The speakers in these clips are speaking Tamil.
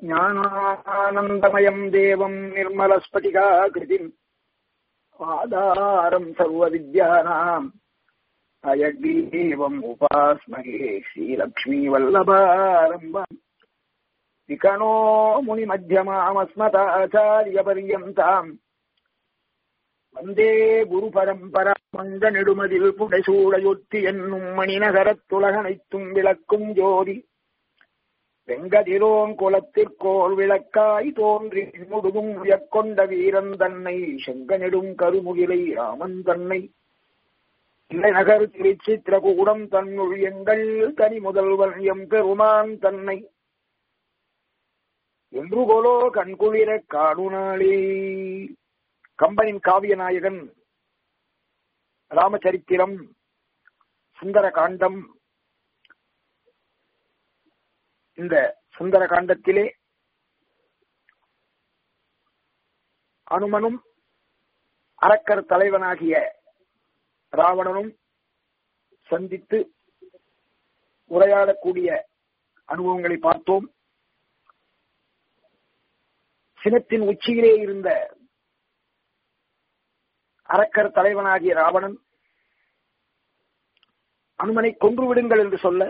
ज्ञानानन्दमयम् देवम् निर्मलस्फटिकाकृतिम् आधारम् सर्वविद्यानाम् अयग्रीवम् उपास्महे श्रीलक्ष्मीवल्लभारम्भम् विकनो मुनिमध्यमामस्मताचार्यपर्यन्ताम् வந்தே குரு பரம்பரா மந்த நெடுமதில் புடைசூடையொத்தி என்னும் மணிநகரத்துலகனைத்தும் விளக்கும் ஜோதி வெங்கதிரோன் குலத்திற்கோள் விளக்காய் தோன்றி முழுதும் உயர்கொண்ட வீரன் தன்னை செங்க நெடும் கருமுகிலை ராமன் தன்னை நகர் திருச்சித்திரகூடம் தன்னுள் எங்கள் தனி முதல்வன் எம் பெருமான் தன்னை என்று கொலோ கண்குளிர காடுநாளே கம்பனின் காவிய நாயகன் ராமச்சரித்திரம் சுந்தர காண்டம் இந்த சுந்தர காண்டத்திலே அனுமனும் அரக்கர் தலைவனாகிய ராவணனும் சந்தித்து உரையாடக்கூடிய அனுபவங்களை பார்த்தோம் சினத்தின் உச்சியிலே இருந்த அரக்கர் தலைவனாகிய ராவணன் அனுமனை கொன்று விடுங்கள் என்று சொல்ல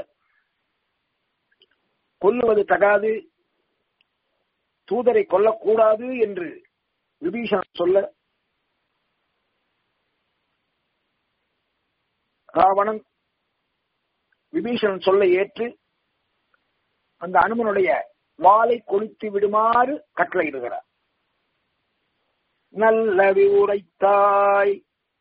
கொல்லுவது தகாது தூதரை கொல்லக்கூடாது என்று விபீஷணன் சொல்ல ராவணன் விபீஷணன் சொல்ல ஏற்று அந்த அனுமனுடைய வாளை கொளுத்து விடுமாறு கட்டளையிடுகிறார் நல்ல உரைத்தாய்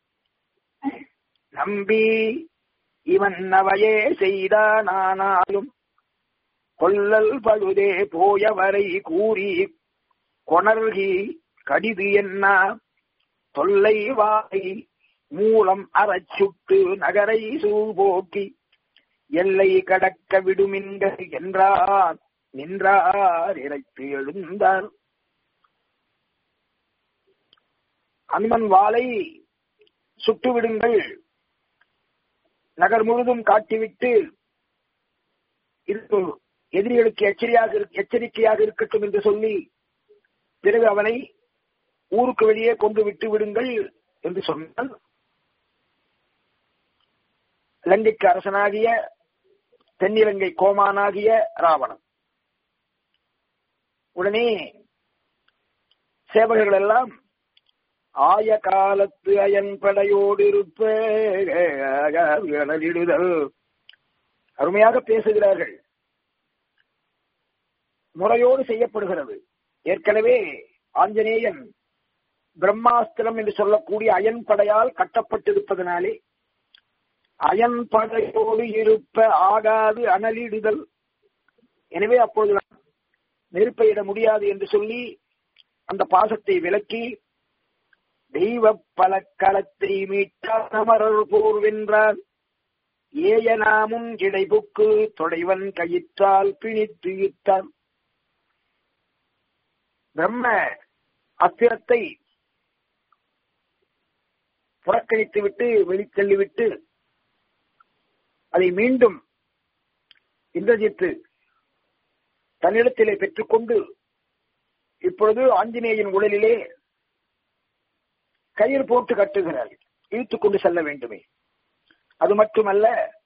நம்பி இவன் நவையே செய்தானானாலும் கொல்லல் பழுதே போயவரை கூறி கொணர்கி கடிது என்ன தொல்லை வாய் மூலம் அறச்சுட்டு நகரை சூழ்போக்கி எல்லை கடக்க விடுமின்கள் என்றார் நின்றார் இறைத்து எழுந்தார் அனுமன் வாளை சுட்டுவிடுங்கள் நகர் முழுதும் காட்டிவிட்டு எதிரிகளுக்கு எச்சரியாக எச்சரிக்கையாக இருக்கட்டும் என்று சொல்லி பிறகு அவனை ஊருக்கு வெளியே கொண்டு விட்டு விடுங்கள் என்று சொன்னால் இலங்கைக்கு அரசனாகிய தென்னிலங்கை கோமானாகிய ராவணன் உடனே சேவகர்கள் எல்லாம் ஆய காலத்து அயன் படையோடு இருப்பிடுதல் அருமையாக பேசுகிறார்கள் முறையோடு செய்யப்படுகிறது ஏற்கனவே ஆஞ்சநேயன் பிரம்மாஸ்திரம் என்று சொல்லக்கூடிய அயன் படையால் கட்டப்பட்டிருப்பதனாலே அயன் படையோடு இருப்ப ஆகாது அனலிடுதல் எனவே அப்பொழுது நெருப்பையிட முடியாது என்று சொல்லி அந்த பாசத்தை விலக்கி தெய்வ பலக்களத்தை மீட்டாமரர் போர் வென்றார் ஏய நாமும் இடைபுக்கு தொடைவன் கயிற்றால் பிணித்து இட்டான் பிரம்ம அஸ்திரத்தை புறக்கணித்து விட்டு வெளித்தள்ளிவிட்டு அதை மீண்டும் இந்திரஜித்து தன்னிடத்திலே பெற்றுக்கொண்டு இப்பொழுது ஆஞ்சநேயின் உடலிலே கயிறு போட்டு கட்டுகிறார்கள் இழுத்துக் கொண்டு செல்ல வேண்டுமே அது மட்டுமல்ல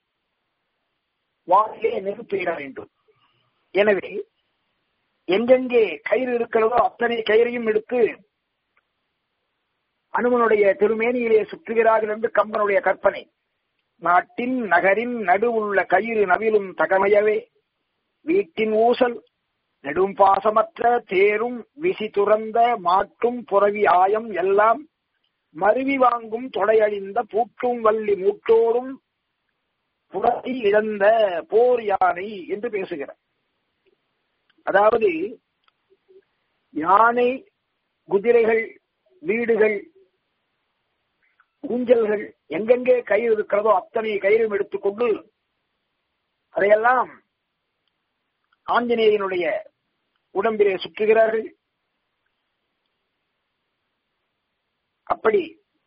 வாயிலே நெருப்பிட வேண்டும் எனவே எங்கெங்கே கயிறு இருக்கிறதோ அத்தனை கயிறையும் எடுத்து அனுமனுடைய திருமேனியிலே சுற்றுகிறார்கள் என்று கம்பனுடைய கற்பனை நாட்டின் நகரின் நடுவுள்ள கயிறு நவிலும் தகமையவே வீட்டின் ஊசல் நெடும் பாசமற்ற தேரும் விசி துறந்த மாட்டும் புறவி ஆயம் எல்லாம் மருவி வாங்கும் தொடையழிந்த பூட்டும் வள்ளி மூட்டோடும் புறத்தை இழந்த போர் யானை என்று பேசுகிறார் அதாவது யானை குதிரைகள் வீடுகள் ஊஞ்சல்கள் எங்கெங்கே கயிறு இருக்கிறதோ அத்தனை கயிறும் எடுத்துக்கொண்டு அதையெல்லாம் ஆஞ்சநேயனுடைய உடம்பிலே சுற்றுகிறார்கள் அப்படி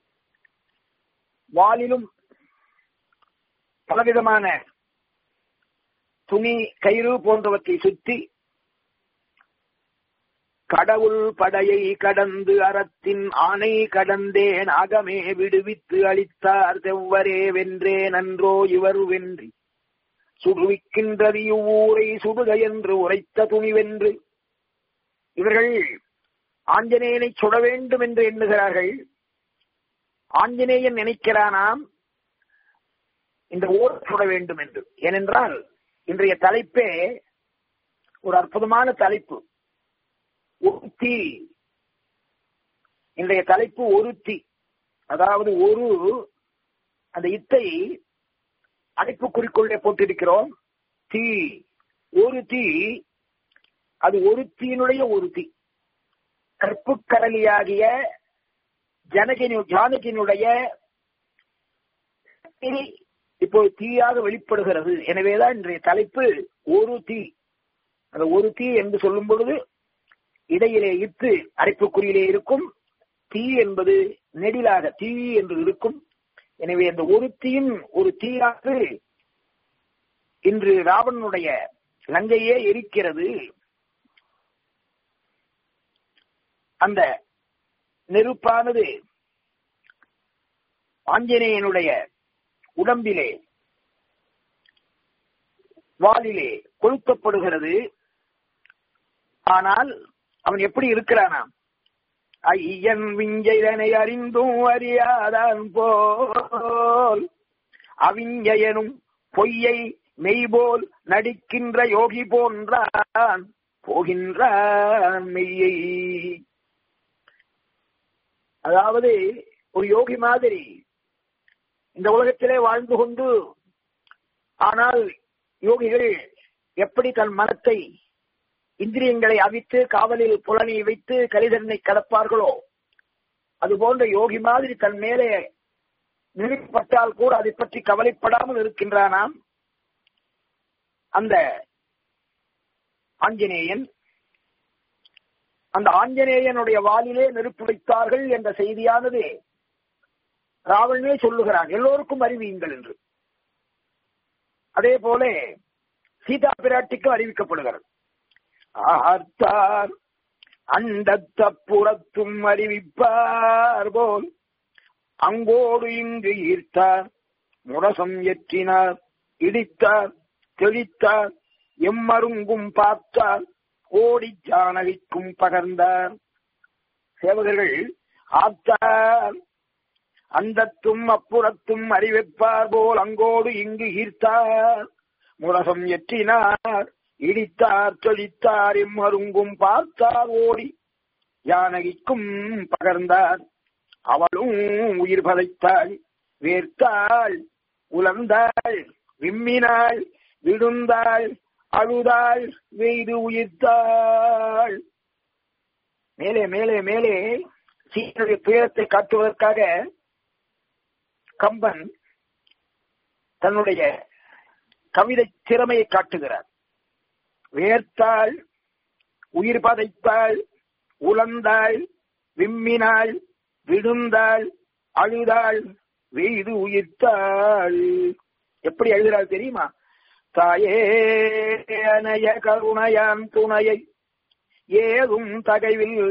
வாலிலும் பலவிதமான துணி கயிறு போன்றவற்றை சுற்றி கடவுள் படையை கடந்து அறத்தின் ஆணை கடந்தேன் அகமே விடுவித்து அளித்தார் செவ்வரே வென்றே நன்றோ இவர் வென்றி சுடுவிக்கின்றது இவ்வூரை சுடுக என்று உரைத்த துணிவென்று இவர்கள் ஆஞ்சநேயனை சுட வேண்டும் என்று எண்ணுகிறார்கள் ஆஞ்சநேயன் நினைக்கிறானாம் இந்த ஊர் சுட வேண்டும் என்று ஏனென்றால் இன்றைய தலைப்பே ஒரு அற்புதமான தலைப்பு ஒருத்தி இன்றைய தலைப்பு ஒருத்தி அதாவது ஒரு அந்த இத்தை அடைப்பு குறிக்கொள்ளே போட்டிருக்கிறோம் தீ ஒரு தீ அது ஒரு தீனுடைய ஒரு தீ கற்பு கடலியாகிய ஜனகினு ஜானகினுடைய இப்போ தீயாக வெளிப்படுகிறது எனவேதான் இன்றைய தலைப்பு ஒரு தீ அந்த ஒரு தீ என்று சொல்லும் பொழுது இடையிலே இத்து அரைப்புக்குறியிலே இருக்கும் தீ என்பது நெடிலாக தீ என்று இருக்கும் எனவே அந்த ஒரு தீயின் ஒரு தீயாக இன்று ராவணனுடைய லங்கையே எரிக்கிறது அந்த நெருப்பானது ஆஞ்சநேயனுடைய உடம்பிலே வாலிலே கொளுத்தப்படுகிறது ஆனால் அவன் எப்படி இருக்கிறானா ஐயன் விஞ்சைதனை அறிந்தும் அறியாதான் போல் அவிஞ்சயனும் பொய்யை மெய்போல் நடிக்கின்ற யோகி போன்றான் போகின்றான் மெய்யை அதாவது ஒரு யோகி மாதிரி இந்த உலகத்திலே வாழ்ந்து கொண்டு ஆனால் யோகிகள் எப்படி தன் மனத்தை இந்திரியங்களை அவித்து காவலில் புலனை வைத்து கலிதனை கடப்பார்களோ அது போன்ற யோகி மாதிரி தன் மேலே நிறுத்தப்பட்டால் கூட அதை பற்றி கவலைப்படாமல் இருக்கின்றானாம் அந்த ஆஞ்சநேயன் அந்த ஆஞ்சநேயனுடைய வாலிலே நெருப்பு வைத்தார்கள் என்ற செய்தியானது ராவணனே சொல்லுகிறான் எல்லோருக்கும் அறிவியுங்கள் என்று அதே போல சீதா பிராட்டிக்கும் அறிவிக்கப்படுகிறது ஆர்த்தார் அண்டத்த புறத்தும் அறிவிப்பார் போல் அங்கோடு இங்கு ஈர்த்தார் முரசம் எற்றினார் இடித்தார் தெளித்தார் எம்மருங்கும் பார்த்தார் ஓடி ஜானகிக்கும் பகர்ந்தார் சேவகர்கள் ஆத்தார் அந்தத்தும் அப்புறத்தும் அறிவிப்பார் போல் அங்கோடு இங்கு ஈர்த்தார் முரசம் எற்றினார் இடித்தார் தொழித்தார் எம்மருங்கும் பார்த்தார் ஓடி ஜானகிக்கும் பகர்ந்தார் அவளும் உயிர் பதைத்தாள் வேர்த்தாள் உலர்ந்தாள் விம்மினாள் விடுந்தாள் அழுதாள் வெய்து உயிர்த்தாள் மேலே மேலே மேலே சீனுடைய துயரத்தை காட்டுவதற்காக கம்பன் தன்னுடைய கவிதை திறமையை காட்டுகிறார் வேர்த்தாள் உயிர் பதைத்தாள் உலர்ந்தாள் விம்மினாள் விடுந்தாள் அழுதாள் வெய்து உயிர்த்தாள் எப்படி எழுதுறாள் தெரியுமா தாயே அணைய கருணையான் துணையை ஏதும் தகைவில்ல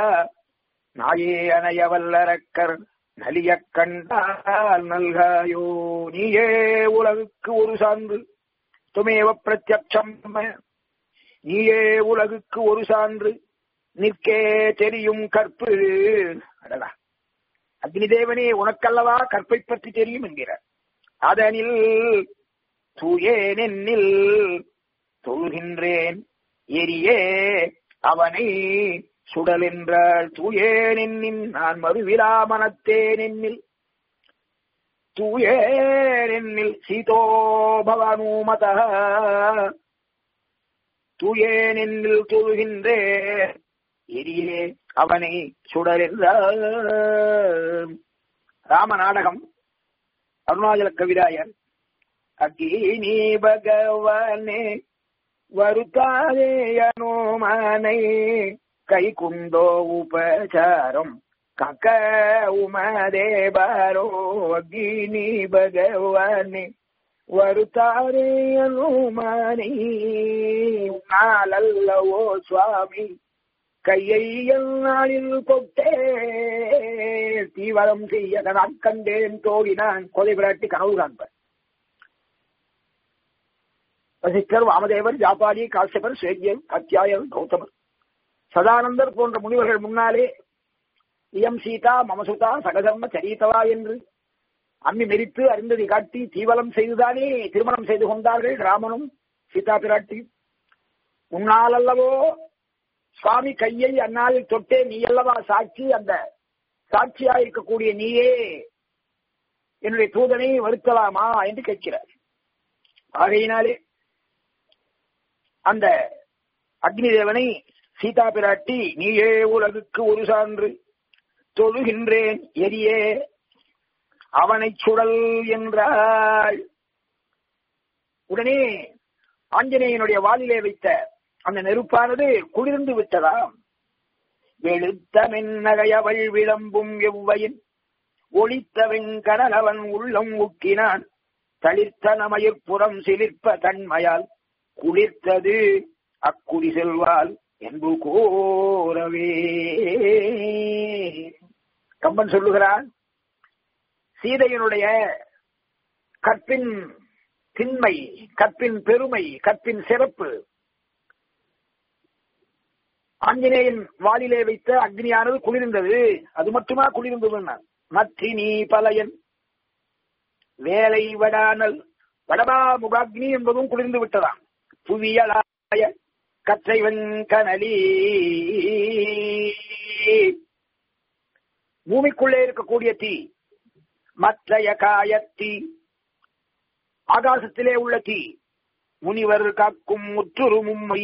நாயே அணைய வல்லரக்கர் நலிய கண்டால் நல்காயோ நீயே உலகுக்கு ஒரு சான்று துமேவ பிரத்யட்சம் நீயே உலகுக்கு ஒரு சான்று நிற்கே தெரியும் கற்பு அடடா அக்னி தேவனே உனக்கல்லவா கற்பை பற்றி தெரியும் என்கிறார் அதனில் தூயேனென்னில் தொழுகின்றேன் எரியே அவனை சுடல் என்றாள் தூயேனென்னின் நான் மறுவிழா மனத்தேனென்னில் தூயேனென்னில் சீதோ பவனூமத தூயேனென்னில் தொழுகின்றேன் எரியே அவனை சுடல் என்றாள் ராம நாடகம் அருணாச்சல கவிராயர் அக்கீனி பகவானே வருத்தாதே அனுமானை கை குண்டோ உபசாரம் கக்க உமதே பாரோ அக்னி பகவானே வருத்தாரே அனுமானை நாளல்லவோ சுவாமி கையை நாளில் கொட்டே தீவரம் செய்ய நான் கண்டேன் தோடினான் கொலை விராட்டி கனவு காண்பர் வசிஷ்டர் வாமதேவர் ஜாபாலி காசியபர் சேக்கியன் கத்தியாயன் கௌதமர் சதானந்தர் போன்ற முனிவர்கள் முன்னாலே இயம் சீதா மமசுதா சகதர்ம சரித்தவா என்று அம்மி மெரித்து அறிந்ததை காட்டி தீவலம் செய்துதானே திருமணம் செய்து கொண்டார்கள் ராமனும் சீதா பிராட்டி உன்னால் அல்லவோ சுவாமி கையை அந்நாளில் தொட்டே நீ அல்லவா சாட்சி அந்த சாட்சியா இருக்கக்கூடிய நீயே என்னுடைய தூதனை வருத்தலாமா என்று கேட்கிறார் ஆகையினாலே அந்த அக்னி தேவனை சீதா பிராட்டி நீயே உலகுக்கு ஒரு சான்று தொழுகின்றேன் எரியே அவனை சுடல் என்றாள் உடனே ஆஞ்சநேயனுடைய வாலிலே வைத்த அந்த நெருப்பானது குளிர்ந்து விட்டதாம் வெளுத்த மென்னகையவள் விளம்பும் எவ்வையின் ஒளித்த வெங்கடலவன் உள்ளம் முக்கினான் தளிர்த்த நமயிற்புறம் சிலிர்ப்ப தன்மையால் குளிர்த்தது அக்குடி செல்வால் என்று கோரவே கம்பன் சொல்லுகிறான் சீதையனுடைய கற்பின் திண்மை கற்பின் பெருமை கற்பின் சிறப்பு ஆஞ்சநேயன் வாலிலே வைத்த அக்னியானது குளிர்ந்தது அது மட்டுமா குளிர்ந்தது மத்தினி பலையன் வேலை வடானல் வடபா முகாக்னி என்பதும் குளிர்ந்து விட்டதாம் புவியலாய கற்றை வெங்கனலி பூமிக்குள்ளே இருக்கக்கூடிய தீ மற்றைய காயத்தீ ஆகாசத்திலே உள்ள தீ முனிவர் காக்கும் முற்றுரு மும்மை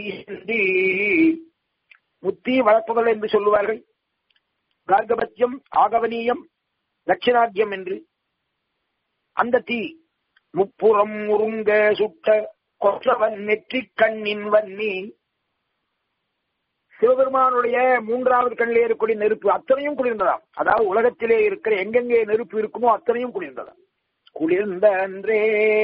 முத்தி வளர்ப்புகள் என்று சொல்லுவார்கள் கார்கபத்தியம் ஆகவனீயம் தட்சிணாத்தியம் என்று அந்த தீ முப்புறம் முருங்க சுட்ட கொற்றவன் நெற்றி கண்ணின் வன்னி சிவபெருமானுடைய மூன்றாவது கண்ணிலே இருக்கக்கூடிய நெருப்பு அத்தனையும் குளிர்ந்ததாம் அதாவது உலகத்திலே இருக்கிற எங்கெங்கே நெருப்பு இருக்குமோ அத்தனையும் குளிர்ந்ததாம் குளிர்ந்த அன்றே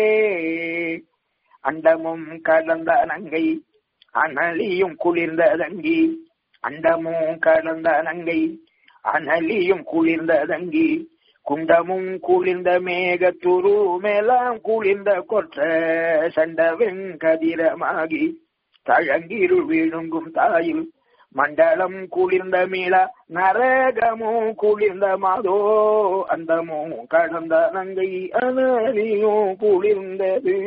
அண்டமும் கலந்த நங்கை அனலியும் குளிர்ந்த தங்கி அண்டமும் கலந்த நங்கை அனலியும் குளிர்ந்த தங்கி குண்டமும் குளிர்ந்த மேக துருமெல்லாம் குளிர்ந்த கொற்ற சண்ட வெங்கதிரமாகி தழங்கிருள் விழுங்கும் தாயில் மண்டலம் குளிர்ந்த மீள நரகமும் குளிர்ந்த மாதோ அந்தமும் கடந்த நங்கை அனலியும் குளிர்ந்தது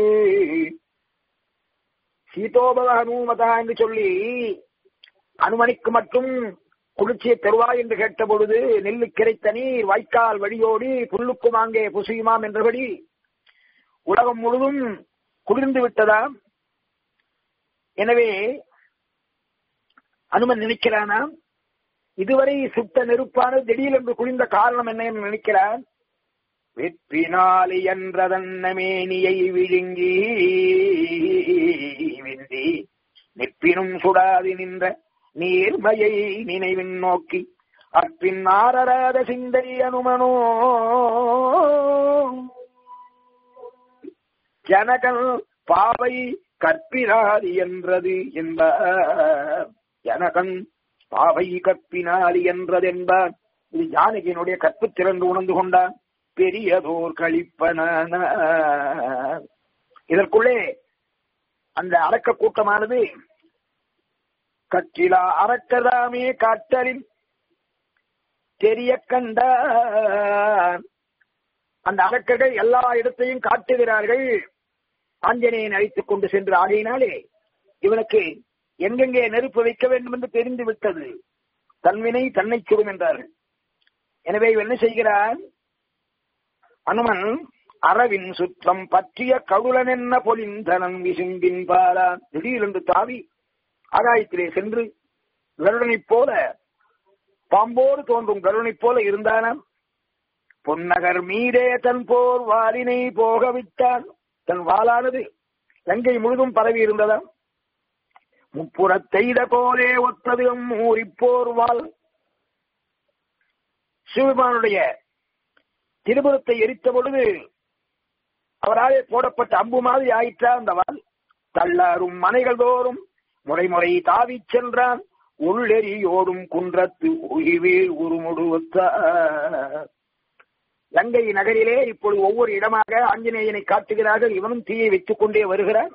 சீதோபவ ஹனுமதா என்று சொல்லி அனுமனிக்கு மட்டும் குளிர்ச்சியை தருவாய் என்று கேட்ட பொழுது நெல்லு கிடைத்த நீர் வாய்க்கால் வழியோடி புல்லுக்கும் அங்கே புசியுமாம் என்றபடி உலகம் முழுதும் குளிர்ந்து விட்டதாம் எனவே அனுமன் நினைக்கிறானாம் இதுவரை சுட்ட நெருப்பானது திடீரென்று குளிர்ந்த காரணம் என்ன என்று நினைக்கிறான் வெற்றினாலி என்றதன்னமேனியை விழுங்கி விந்தி நிற்பினும் சுடாது நின்ற நீர்மையை நினைவின் நோக்கி அற்பின் ஆரராத சிந்தை அனுமனோ ஜனகன் பாவை கற்பினாதி என்றது என்பார் ஜனகன் பாவை கற்பினாதி என்றது என்பார் இது ஜானகியினுடைய கற்பு திறந்து உணர்ந்து கொண்டான் பெரியதோர் கழிப்பன இதற்குள்ளே அந்த அடக்க கூட்டமானது கற்றிலா அறக்கதாமே காற்றலில் தெரிய கண்ட அந்த அரக்கர்கள் எல்லா இடத்தையும் காட்டுகிறார்கள் ஆஞ்சநேயன் அழைத்துக் கொண்டு சென்று ஆகையினாலே இவனுக்கு எங்கெங்கே நெருப்பு வைக்க வேண்டும் என்று தெரிந்து விட்டது தன்வினை தன்னை சுடும் என்றார்கள் எனவே இவன் என்ன செய்கிறான் அனுமன் அறவின் சுற்றம் பற்றிய கடுலன் என்ன பொலிந்தனன் விசும்பின் பாரான் திடீரென்று தாவி ஆகாயத்திலே சென்று கருடனைப் போல பாம்போடு தோன்றும் கருடனைப் போல இருந்தானாம் பொன்னகர் மீதே தன் போர் வாலினை போக விட்டான் தன் வாளானது லங்கை முழுதும் பரவி இருந்ததாம் முப்புறத்தெய்த போலே ஒத்தது ஊரிப்போர் வால் சிவபெருமானுடைய திருபுரத்தை எரித்த பொழுது அவராலே போடப்பட்ட அம்பு மாதிரி ஆயிற்றா அந்த வால் தள்ளாரும் மனைகள் தோறும் முறை முறை தாவிச் சென்றான் உள்ளெறியோடும் குன்றத்து உயிர்வீழ் உருமுடுவத்த லங்கை நகரிலே இப்பொழுது ஒவ்வொரு இடமாக ஆஞ்சநேயனை காட்டுகிறார்கள் இவனும் தீயை வைத்துக் கொண்டே வருகிறார்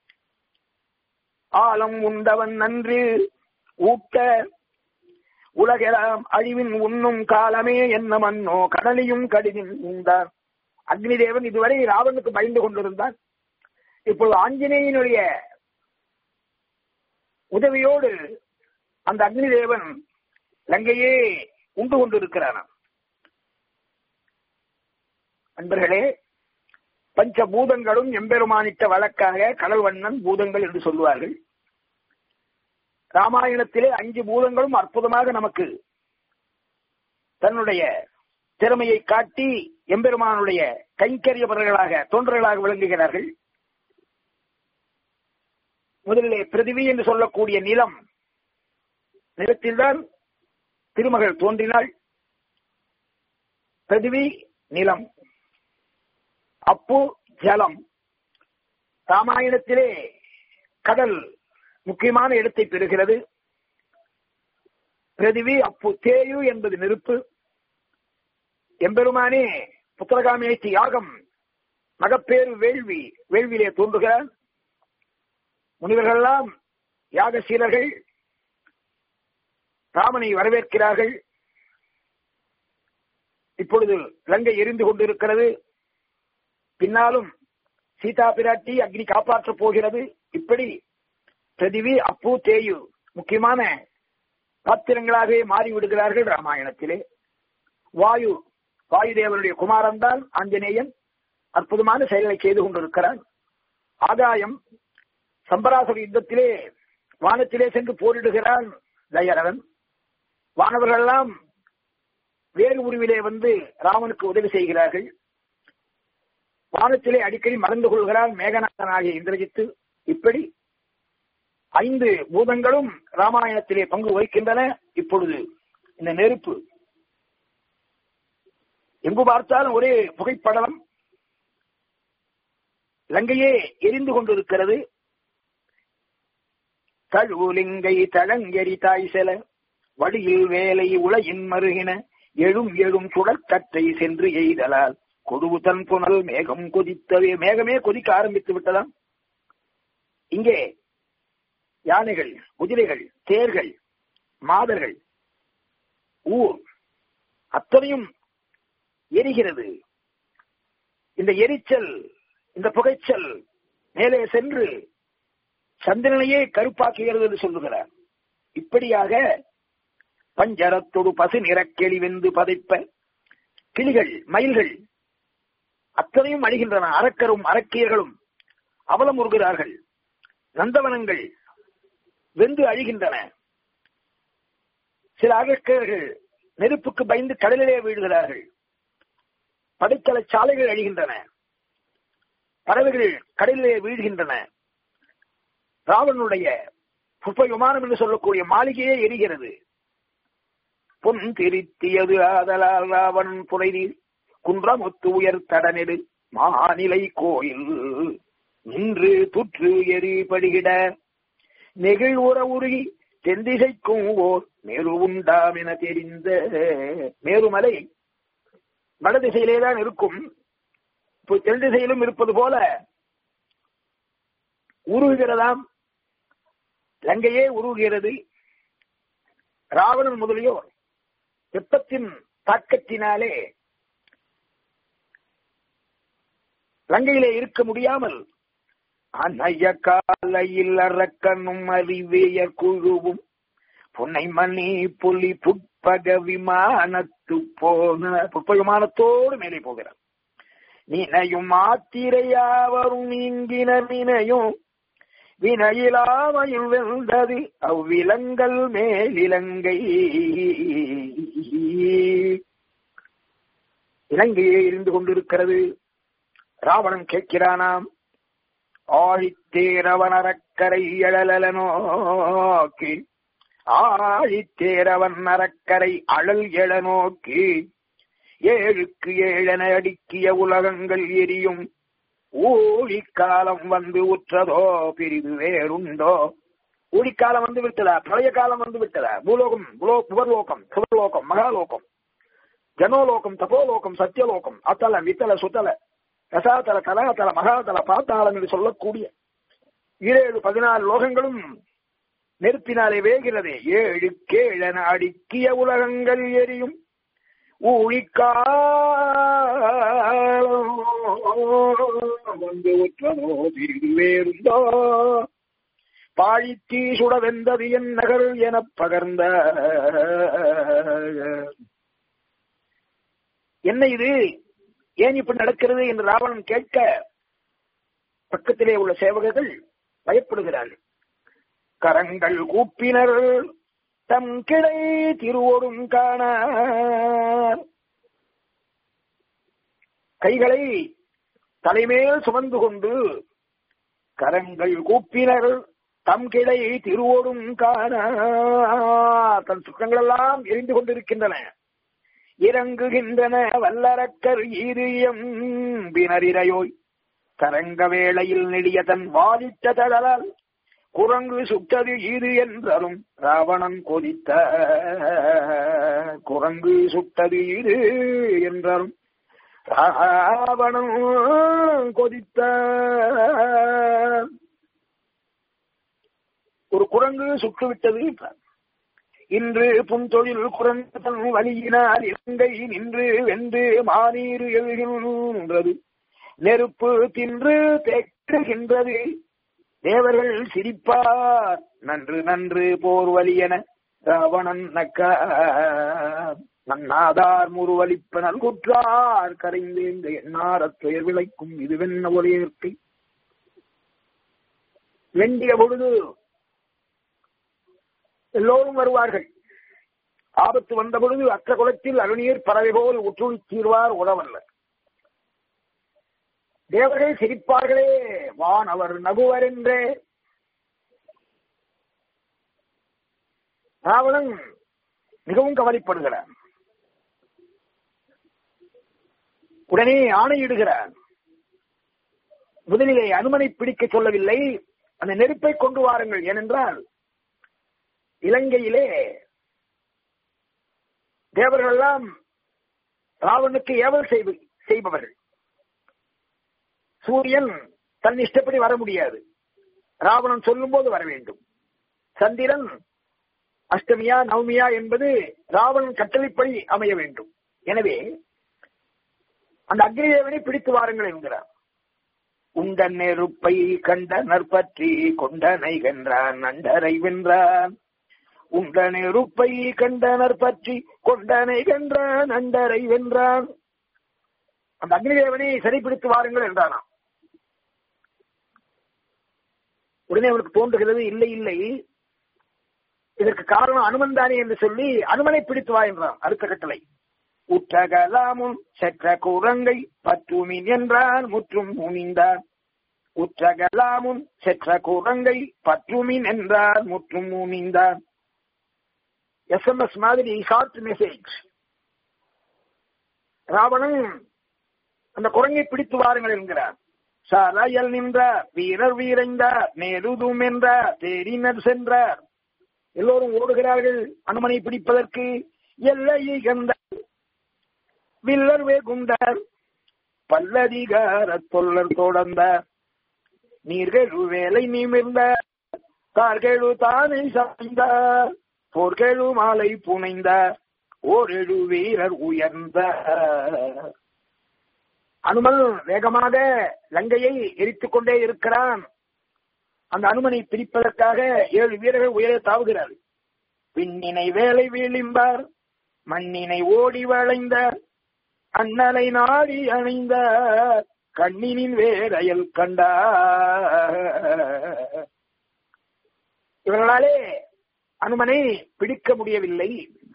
ஆலம் உண்டவன் நன்று ஊட்ட உலகெல்லாம் அழிவின் உண்ணும் காலமே என்ன மன்னோ கடலையும் கடிதின் உண்டான் அக்னி தேவன் இதுவரை ராவனுக்கு பயந்து கொண்டிருந்தான் இப்பொழுது ஆஞ்சநேயனுடைய உதவியோடு அந்த அக்னி தேவன் லங்கையே உண்டு கொண்டிருக்கிறானாம் அன்பர்களே பஞ்ச பூதங்களும் எம்பெருமானிட்ட வழக்காக கடல்வண்ணன் பூதங்கள் என்று சொல்லுவார்கள் ராமாயணத்திலே அஞ்சு பூதங்களும் அற்புதமாக நமக்கு தன்னுடைய திறமையை காட்டி எம்பெருமானுடைய கைங்கரியவர்களாக தோன்றர்களாக விளங்குகிறார்கள் முதலிலே பிருதிவி என்று சொல்லக்கூடிய நிலம் நிலத்தில்தான் திருமகள் தோன்றினாள் பிருதிவி நிலம் அப்பு ஜலம் ராமாயணத்திலே கடல் முக்கியமான இடத்தை பெறுகிறது பிரதிவி அப்பு தேயு என்பது நெருப்பு எம்பெருமானே புத்திரகாமேற்றி யாகம் மகப்பேறு வேள்வி வேள்வியிலே தோன்றுகிறார் முனிவர்களெல்லாம் யாக சீலர்கள் ராமனை வரவேற்கிறார்கள் இப்பொழுது லங்கை எரிந்து கொண்டிருக்கிறது பின்னாலும் சீதா பிராட்டி அக்னி காப்பாற்றப் போகிறது இப்படி பிரதிவி அப்பு தேயு முக்கியமான பாத்திரங்களாகவே மாறிவிடுகிறார்கள் ராமாயணத்திலே வாயு வாயு தேவனுடைய குமாரன் தான் ஆஞ்சநேயன் அற்புதமான செயல்களை செய்து கொண்டிருக்கிறான் ஆகாயம் சம்பராசுர யுத்தத்திலே வானத்திலே சென்று போரிடுகிறான் தயரவன் வானவர்கள் எல்லாம் வேறு உருவிலே வந்து ராமனுக்கு உதவி செய்கிறார்கள் வானத்திலே அடிக்கடி மறந்து கொள்கிறான் மேகநாதன் ஆகிய இந்திரஜித்து இப்படி ஐந்து பூதங்களும் ராமாயணத்திலே பங்கு வகிக்கின்றன இப்பொழுது இந்த நெருப்பு எங்கு பார்த்தாலும் ஒரே புகைப்படலம் லங்கையே எரிந்து கொண்டிருக்கிறது தழுவுலிங்கை தழங்கெரி தாய் செல வடியில் வேலை உலகின் மருகின எழும் எழும் சுடற்கட்டை சென்று எய்தலால் கொடுவு தன் புனல் மேகம் கொதித்தவே மேகமே கொதிக்க ஆரம்பித்து விட்டதாம் இங்கே யானைகள் குதிரைகள் தேர்கள் மாதர்கள் ஊர் அத்தனையும் எரிகிறது இந்த எரிச்சல் இந்த புகைச்சல் மேலே சென்று சந்திரனையே கருப்பாக்குகிறது என்று சொல்லுகிறார் இப்படியாக பஞ்சரத்தொடு பசு நிறக்கெளி வெந்து பதைப்ப கிளிகள் மயில்கள் அத்தனையும் அழிகின்றன அரக்கரும் அரக்கியர்களும் அவலமுறுகிறார்கள் நந்தவனங்கள் வெந்து அழிகின்றன சில அரக்கர்கள் நெருப்புக்கு பயந்து கடலிலே வீழ்கிறார்கள் படைக்கல சாலைகள் அழிகின்றன பறவைகள் கடலிலே வீழ்கின்றன ராவனுடைய புஷ்ப விமானம் என்று சொல்லக்கூடிய மாளிகையே எரிகிறது பொன் திருத்தியது ஆதலால் ராவன் புனைதீர் குன்றமுத்து உயர் தடநெடு மாநிலை கோயில் நின்று துற்று எரிபடுகிட நெகிழ் உற உருகி தென்திசைக்கும் ஓர் மேரு உண்டாம் என தெரிந்த மேருமலை வடதிசையிலேதான் இருக்கும் இப்போ தென் திசையிலும் இருப்பது போல உருகுகிறதாம் லங்கையே உருகுகிறது ராவணன் முதலியோர் வெப்பத்தின் தாக்கத்தினாலே லங்கையிலே இருக்க முடியாமல் அன்னைய காலையில் அரக்கனும் அறிவேயர் குழுவும் பொன்னை மணி புலி புட்பக விமானத்து போன புட்ப விமானத்தோடு மேலே போகிறார் நினையும் மாத்திரையாவரும் நீங்கின வினையும் வினையிலாமையில் வெந்தது அவ்விலங்கள் மேலிலங்கை இலங்கையே இருந்து கொண்டிருக்கிறது ராவணன் கேட்கிறானாம் ஆழித்தேரவன் அறக்கரை எழல நோக்கி ஆழித்தேரவன் அறக்கரை அழல் எழ நோக்கி ஏழுக்கு ஏழென அடுக்கிய உலகங்கள் எரியும் ஊழி காலம் வந்து உற்றதோ பிரிது வேறுண்டோ ஊழிக்காலம் வந்து விட்டதா பிரளய காலம் வந்து விட்டதா பூலோகம் புலோ புவர்லோகம் சுவர்லோகம் மகாலோகம் ஜனோலோகம் தபோலோகம் சத்தியலோகம் அத்தல வித்தல சுத்தல ரசாதல கலாதல மகாதல பாத்தாளம் என்று சொல்லக்கூடிய ஈரேழு பதினாலு லோகங்களும் நெருப்பினாலே வேகிறது ஏழு கேழன அடுக்கிய உலகங்கள் எரியும் ஊழிக்காலம் வந்து ஒற்றனோ பிரிது வேறுந்தோ பாழித்தீ சுடவெந்தது என் நகர் எனப் பகர்ந்த என்ன இது ஏன் இப்படி நடக்கிறது என்று ராவணன் கேட்க பக்கத்திலே உள்ள சேவகர்கள் பயப்படுகிறார்கள் கரங்கள் கூப்பினர் தம் கிளை திருவோடும் காண கைகளை தலைமேல் சுமந்து கொண்டு கரங்கள் கூப்பினர் தம் கிளை திருவோடும் காண தன் சுற்றங்கள் எல்லாம் எரிந்து கொண்டிருக்கின்றன இறங்குகின்றன வல்லரக்கர் ஈரியம் பினரிரையோய் தரங்க வேளையில் நெடிய தன் வாதித்த தடலால் குரங்கு சுட்டது இது என்றரும் ராவணன் கொதித்த குரங்கு சுட்டது இது என்றரும் ராவணன் கொதித்த ஒரு குரங்கு சுட்டுவிட்டது என்றார் இன்று புன்தொழில் குரங்கு தன் வழியினால் இலங்கை நின்று வென்று மாநீர் எழுகின்றது நெருப்பு தின்று தேற்றுகின்றது தேவர்கள் சிரிப்பார் நன்று நன்று போர் வலியன ராவணன் நக்க நன்னாதார் முருவலிப்ப நல்குற்றார் கரைந்தேந்த எண்ணாரத் துயர் விளைக்கும் இதுவென்ன ஒரு இயற்கை வெண்டிய பொழுது எல்லோரும் வருவார்கள் ஆபத்து வந்த பொழுது அற்ற குலத்தில் அருநீர் பறவை போல் உற்றுள் தீர்வார் உறவல்ல தேவர்கள் சிரிப்பார்களே வான் அவர் நகுவர் என்றே ராவணன் மிகவும் கவலைப்படுகிறார் உடனே ஆணையிடுகிறார் முதலிலே அனுமனை பிடிக்க சொல்லவில்லை அந்த நெருப்பை கொண்டு வாருங்கள் ஏனென்றால் இலங்கையிலே தேவர்கள் எல்லாம் ராவனுக்கு ஏவல் செய்பவர்கள் சூரியன் தன் இஷ்டப்படி வர முடியாது ராவணன் சொல்லும் போது வர வேண்டும் சந்திரன் அஷ்டமியா நவமியா என்பது ராவணன் கட்டளைப்படி அமைய வேண்டும் எனவே அந்த அக்னிதேவனை பிடித்து வாருங்கள் என்கிறார் உண்ட நெருப்பை கண்டனர் பற்றி கொண்டனை வென்றான் நண்டரை வென்றான் உண்ட நெருப்பை கண்டனர் பற்றி கொண்டனை வென்றான் நண்டரை வென்றான் அந்த அக்னிதேவனை சரிப்பிடித்து வாருங்கள் என்றானாம் உடனே அவனுக்கு தோன்றுகிறது இல்லை இல்லை இதற்கு காரணம் அனுமன் தானே என்று சொல்லி அனுமனை பிடித்து வா என்றான் அடுத்த கட்டளை உற்றகலாமும் செற்ற குரங்கை பற்றுமின் என்றான் முற்றும் முனிந்தான் உற்றகலாமும் செற்ற குரங்கை பற்றுமின் என்றான் முற்றும் முனிந்தான் எஸ்எம்எஸ் மாதிரி ஷார்ட் மெசேஜ் ராவணன் அந்த குரங்கை பிடித்து வாருங்கள் என்கிறார் சாராயல் நின்றார் வீரர் வீரைந்தார் நேருதும் என்றார் தேரினர் சென்றார் எல்லோரும் ஓடுகிறார்கள் அனுமனை பிடிப்பதற்கு எல்லையை கண்டார் வில்லர் வேகுண்டார் பல்லதிகார தொல்லர் தொடர்ந்தார் நீர்கெழு வேலை நிமிர்ந்தார் தார்கெழு தானை சாய்ந்தார் போர்கெழு மாலை புனைந்தார் ஓரெழு வீரர் உயர்ந்தார் அனுமல் வேகமாக லங்கையை எரித்துக் கொண்டே இருக்கிறான் அந்த அனுமனை பிரிப்பதற்காக ஏழு வீரர்கள் உயர தாவுகிறார்கள் விண்ணினை வேலை வீழிம்பார் மண்ணினை ஓடி வளைந்தார் அண்ணலை நாடி அணைந்தார் கண்ணினின் வேரையல் கண்டார் இவர்களாலே அனுமனை பிடிக்க முடியவில்லை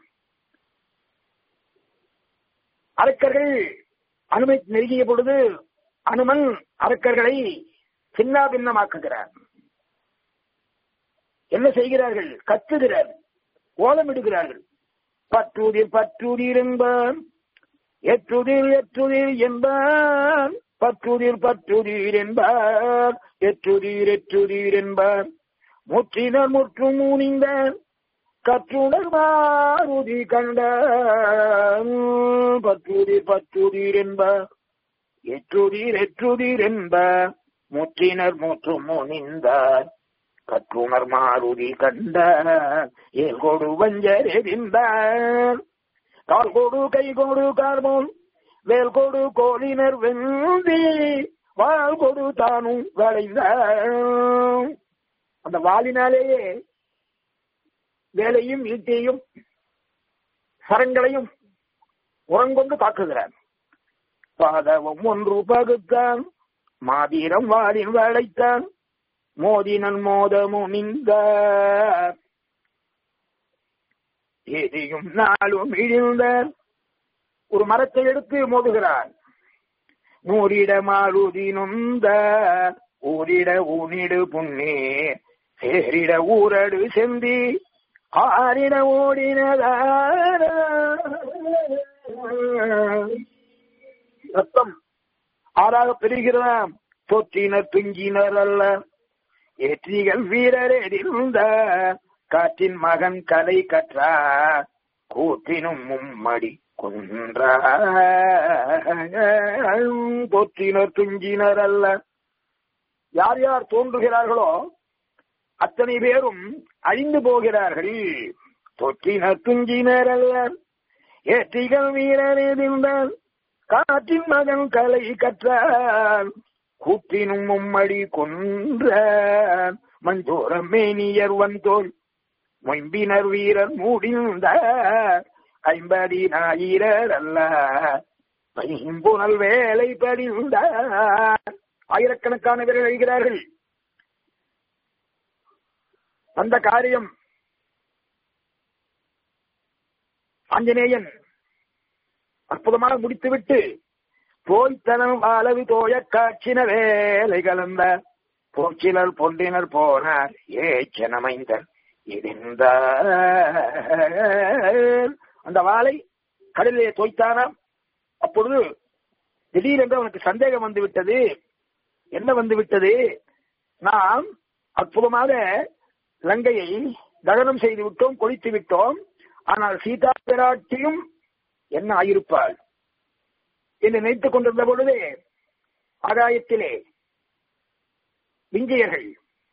அரக்கர்கள் அனுமை நெருங்கிய பொழுது அனுமன் அரக்கர்களை சின்னா பின்னமாக்குகிறார் என்ன செய்கிறார்கள் கத்துகிறார்கள் ஓலமிடுகிறார்கள் பற்றுதிர் பற்றுதிர் என்பான் எற்றுதிர் எற்றுதிர் என்பான் பற்றுதிர் பற்றுதிர் என்பார் எற்றுதிர் எற்றுதிர் என்பார் முற்றினர் முற்றும் முனிந்த கற்றுணர் மாருதி கண்ட பற்றுதிர் பற்றுதிர் என்ப எற்றுதிர் எற்றுதிர் என்ப முற்றினர் முற்றும் முனிந்தார் கற்றுணர் மாருதி கண்ட ஏல் கொடு வஞ்சரெறிந்தார் கால் கொடு கை கொடு கார்மோன் வேல் கொடு கோலினர் வெந்தி வாழ் கொடு தானும் வளைந்த அந்த வாளினாலேயே வேலையும் ஈட்டியையும் சரங்களையும் உரங்கொண்டு தாக்குகிறார் பாதவம் ஒன்று பகுத்தான் மாதிரம் வாளின் வளைத்தான் மோதினன் மோதமும் நின்ற எரியும் நாளும் இழிந்தார் ஒரு மரத்தை எடுத்து மோதுகிறார் நூறிட மாருதி நொந்த ஊரிட ஊனிடு புண்ணே சேரிட ஊரடு செந்தி ஆரிட ஓடினதார ரத்தம் ஆறாக பெறுகிறாம் தொற்றினர் துங்கினர் அல்ல ஏற்றிகள் வீரரேறிருந்த காற்றின் மகன் கலை கற்றார் கூற்றினும் மும்மடி குன்ற தொற்றினர் துங்கினர் அல்ல யார் யார் தோன்றுகிறார்களோ அத்தனை பேரும் அழிந்து போகிறார்கள் தொற்றினர் துங்கினர் அல்ல ஏற்றிகள் வீரரேறிருந்தார் காற்றின் மகன் கலை கற்றார் கூற்றினும் மும்மடி கொன்ற மஞ்சோரம் மேனியர் வந்தோல் மொயம்பினர் வீரர் மூடிந்த ஐம்பதினாயிரர் அல்ல பைம்புணல் வேலை படிந்த ஆயிரக்கணக்கான பேர்கள் எழுகிறார்கள் அந்த காரியம் ஆஞ்சநேயன் அற்புதமாக முடித்துவிட்டு போய்த்தனம் அளவு தோய காட்சின வேலை கலந்த போச்சிலர் பொன்றினர் போனார் ஏச்சனமைந்தர் இருந்த அந்த வாளை கடலிலே தோய்த்தானாம் அப்பொழுது திடீரென்று அவனுக்கு சந்தேகம் வந்து விட்டது என்ன வந்து விட்டது நாம் அற்புதமாக லங்கையை தகனம் செய்து விட்டோம் கொளித்து விட்டோம் ஆனால் சீதா பிராட்டியும் என்ன ஆயிருப்பாள் என்று நினைத்துக் கொண்டிருந்த பொழுது ஆகாயத்திலே விஞ்சையர்கள்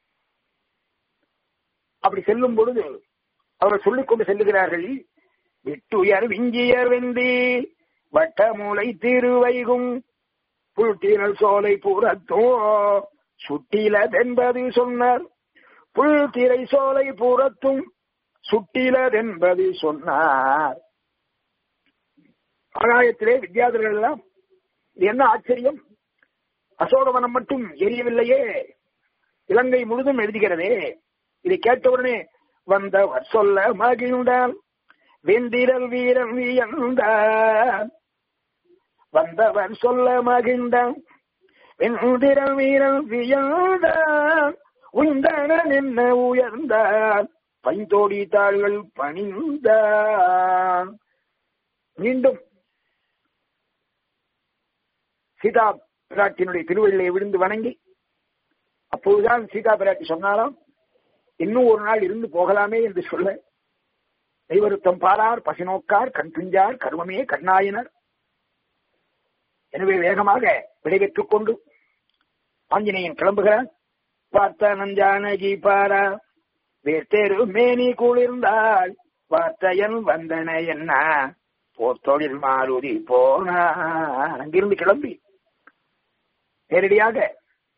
அப்படி செல்லும் பொழுது அவர்கள் சொல்லிக் கொண்டு செல்லுகிறார்கள் விட்டுயர் விஞ்சியர் வெந்தி வட்ட மூளை திருவைகும் புல்தீரல் சோலை பூரத்தோ சுட்டிலதென்பது சொன்னார் புல் திரை சோலை பூரத்தும் சுட்டிலதென்பது சொன்னார் ஆகாயத்திலே வித்யாதர்கள் எல்லாம் இது என்ன ஆச்சரியம் அசோகவனம் மட்டும் எரியவில்லையே இலங்கை முழுதும் எழுதுகிறதே இதை கேட்டவுடனே வந்தவர் சொல்ல மகிழ்ந்தால் வெந்திரல் வீரன் வியந்தான் வந்தவர் சொல்ல மகிழ்ந்தான் வெந்திரல் வீரன் வியந்தான் உந்தனன் என்ன உயர்ந்தான் பைந்தோடி தாள்கள் பணிந்தான் மீண்டும் சீதா பிராட்டியினுடைய திருவள்ளியை விழுந்து வணங்கி அப்போதுதான் சீதா பிராட்டி சொன்னாராம் இன்னும் ஒரு நாள் இருந்து போகலாமே என்று சொல்ல தெய்வருத்தம் பாரார் பசிநோக்கார் கண் துஞ்சார் கருவமே கண்ணாயினர் எனவே வேகமாக விடைபெற்றுக் கொண்டு ஆஞ்சநேயன் கிளம்புகிறான் பார்த்த நஞ்சானகி பாரா வேர்த்தேரு மேனி குளிர்ந்தாள் வார்த்தையன் வந்தன என்ன போர்த்தொழில் மாருதி போனா அங்கிருந்து கிளம்பி நேரடியாக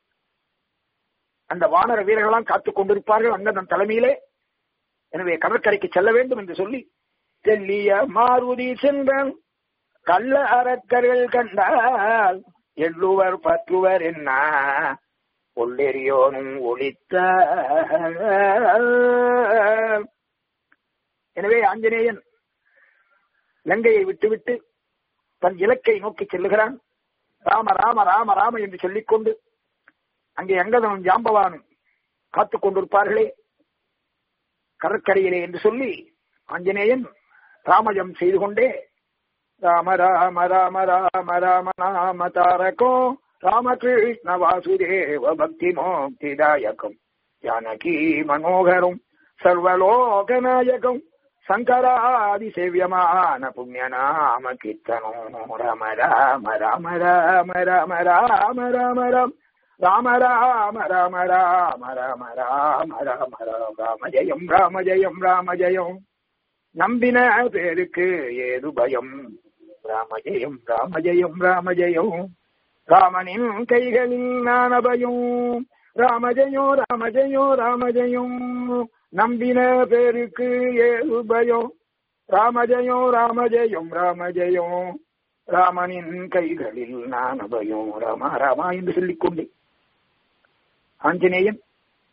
அந்த வானர வீரர்களாம் காத்துக் கொண்டிருப்பார்கள் அங்கதன் தலைமையிலே எனவே கடற்கரைக்கு செல்ல வேண்டும் என்று சொல்லி தெல்லிய மாருதி சென்றன் கள்ள அறக்கர்கள் கண்டால் எள்ளுவர் பற்றுவர் என்ன ஒள்ளெரியோனும் ஒளித்த எனவே ஆஞ்சநேயன் லங்கையை விட்டுவிட்டு தன் இலக்கை நோக்கி செல்லுகிறான் ராம ராம ராம ராம என்று சொல்லிக்கொண்டு அங்கே அங்கதனும் ஜாம்பவானும் காத்துக் கொண்டிருப்பார்களே கடற்கரையிலே என்று சொல்லி ஆஞ்சநேயன் ராமஜம் செய்து கொண்டே ராம ராம ராம ராம ராம நாம தாரகோ ராமகிருஷ்ண வாசுதேவ பக்தி மோக்திதாயகம் ஜானகி மனோகரம் சர்வலோகநாயகம் சங்கராதிசேவியமான புண்ணியநாம கீர்த்தனோ ரம ராம ராம ராம ராம ராம ராம ராம் ராம ராம ராம ராம ராம ராம ராம ராம ராம ஜெயம் ராம ஜெயம் ராம ஜெயம் நம்பின பேருக்கு ஏது பயம் ராம ஜெயம் ராம ஜெயம் ராம ஜெயம் ராமனின் கைகளில் நான் அபயம் ராம ஜெயம் ராம ஜெயம் ராம ஜெயம் நம்பின பேருக்கு ஏது பயம் ராம ஜெயம் ராம ஜெயம் ராம ஜெயம் ராமனின் கைகளில் நான் அபயம் ராமா ராமா என்று சொல்லிக்கொண்டே ஆஞ்சநேயன்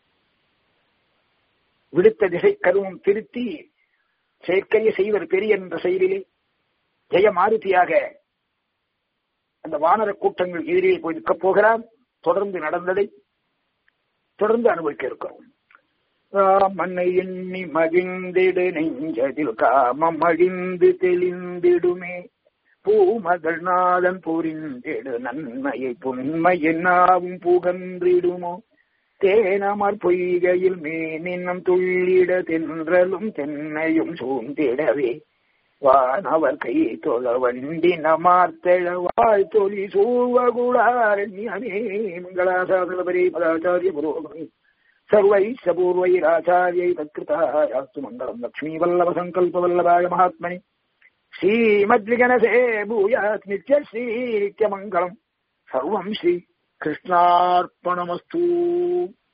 விடுத்த திசை கருவம் திருத்தி செயற்கைய செய்வர் பெரிய என்ற செயலிலே ஜெய மாருதியாக அந்த வானர கூட்டங்கள் எதிரிலே போய் நிற்கப் போகிறான் தொடர்ந்து நடந்ததை தொடர்ந்து அனுபவிக்க இருக்கிறோம் ராமனை எண்ணி மகிழ்ந்திடு நெஞ்சதில் காமம் அழிந்து தெளிந்திடுமே பூமகள் நாதன் புரிந்திடு நன்மையை புண்மையை நாவும் புகன்றிடுமோ தேனமர் பொய்கையில் மேனினம் துள்ளிட தென்றலும் தென்னையும் சூழ்ந்திடவே வானவர் கை தொழ வண்டி நமார்த்தழ வாழ் தொழி சூழ்வகுளாரண்யமே மங்களாசாதனபரி பதாச்சாரிய புரோகமே सर्वैश्च पूर्वैराचार्यै तत्कृतायास्तु मङ्गलम् लक्ष्मीवल्लभ सङ्कल्पवल्लभाय महात्मनि श्रीमद्विगणसे भूयात् नित्यश्री नित्यमङ्गलम् सर्वम् श्री कृष्णार्पणमस्तु